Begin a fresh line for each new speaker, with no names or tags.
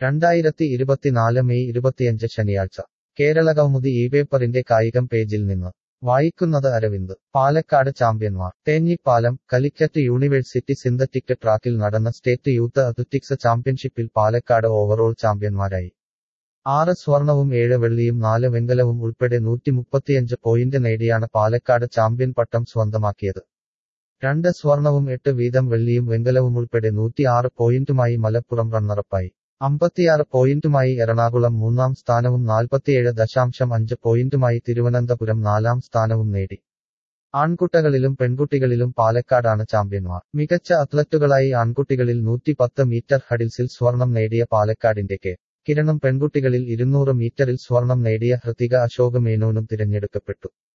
രണ്ടായിരത്തി ഇരുപത്തിനാല് മെയ് ഇരുപത്തിയഞ്ച് ശനിയാഴ്ച കേരളകൗമുദി ഈ പേപ്പറിന്റെ കായികം പേജിൽ നിന്ന് വായിക്കുന്നത് അരവിന്ദ് പാലക്കാട് ചാമ്പ്യന്മാർ തേഞ്ഞിപ്പാലം കലിക്കറ്റ് യൂണിവേഴ്സിറ്റി സിന്തറ്റിക് ട്രാക്കിൽ നടന്ന സ്റ്റേറ്റ് യൂത്ത് അത്ലറ്റിക്സ് ചാമ്പ്യൻഷിപ്പിൽ പാലക്കാട് ഓവറോൾ ചാമ്പ്യന്മാരായി ആറ് സ്വർണവും ഏഴ് വെള്ളിയും നാല് വെങ്കലവും ഉൾപ്പെടെ നൂറ്റി മുപ്പത്തിയഞ്ച് പോയിന്റ് നേടിയാണ് പാലക്കാട് ചാമ്പ്യൻ പട്ടം സ്വന്തമാക്കിയത് രണ്ട് സ്വർണവും എട്ട് വീതം വെള്ളിയും വെങ്കലവും ഉൾപ്പെടെ നൂറ്റിയാറ് പോയിന്റുമായി മലപ്പുറം റണ്ണറപ്പായി അമ്പത്തിയാറ് പോയിന്റുമായി എറണാകുളം മൂന്നാം സ്ഥാനവും നാൽപ്പത്തിയേഴ് ദശാംശം അഞ്ച് പോയിന്റുമായി തിരുവനന്തപുരം നാലാം സ്ഥാനവും നേടി ആൺകുട്ടകളിലും പെൺകുട്ടികളിലും പാലക്കാടാണ് ചാമ്പ്യന്മാർ മികച്ച അത്ലറ്റുകളായി ആൺകുട്ടികളിൽ നൂറ്റിപ്പത്ത് മീറ്റർ ഹഡിൽസിൽ സ്വർണം നേടിയ പാലക്കാടിന്റെ കെ കിരണം പെൺകുട്ടികളിൽ ഇരുന്നൂറ് മീറ്ററിൽ സ്വർണം നേടിയ ഹൃതിക അശോക് മേനോനും തിരഞ്ഞെടുക്കപ്പെട്ടു